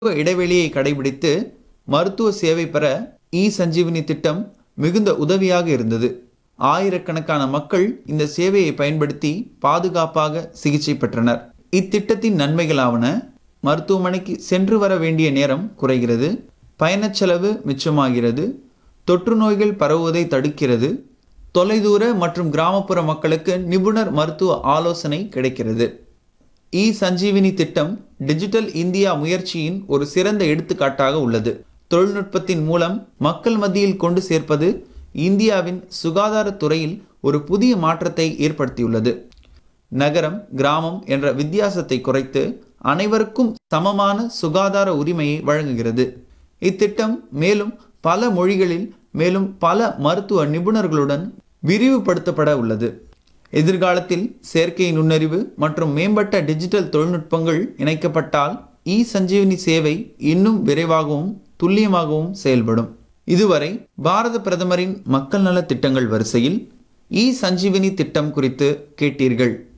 சமூக இடைவெளியை கடைபிடித்து மருத்துவ சேவை பெற இ சஞ்சீவினி திட்டம் மிகுந்த உதவியாக இருந்தது ஆயிரக்கணக்கான மக்கள் இந்த சேவையை பயன்படுத்தி பாதுகாப்பாக சிகிச்சை பெற்றனர் இத்திட்டத்தின் நன்மைகளாவன மருத்துவமனைக்கு சென்று வர வேண்டிய நேரம் குறைகிறது பயணச் செலவு மிச்சமாகிறது தொற்று நோய்கள் பரவுவதை தடுக்கிறது தொலைதூர மற்றும் கிராமப்புற மக்களுக்கு நிபுணர் மருத்துவ ஆலோசனை கிடைக்கிறது இ சஞ்சீவினி திட்டம் டிஜிட்டல் இந்தியா முயற்சியின் ஒரு சிறந்த எடுத்துக்காட்டாக உள்ளது தொழில்நுட்பத்தின் மூலம் மக்கள் மத்தியில் கொண்டு சேர்ப்பது இந்தியாவின் சுகாதாரத் துறையில் ஒரு புதிய மாற்றத்தை ஏற்படுத்தியுள்ளது நகரம் கிராமம் என்ற வித்தியாசத்தை குறைத்து அனைவருக்கும் சமமான சுகாதார உரிமையை வழங்குகிறது இத்திட்டம் மேலும் பல மொழிகளில் மேலும் பல மருத்துவ நிபுணர்களுடன் விரிவுபடுத்தப்பட உள்ளது எதிர்காலத்தில் செயற்கை நுண்ணறிவு மற்றும் மேம்பட்ட டிஜிட்டல் தொழில்நுட்பங்கள் இணைக்கப்பட்டால் இ சஞ்சீவினி சேவை இன்னும் விரைவாகவும் துல்லியமாகவும் செயல்படும் இதுவரை பாரத பிரதமரின் மக்கள் நல திட்டங்கள் வரிசையில் இ சஞ்சீவினி திட்டம் குறித்து கேட்டீர்கள்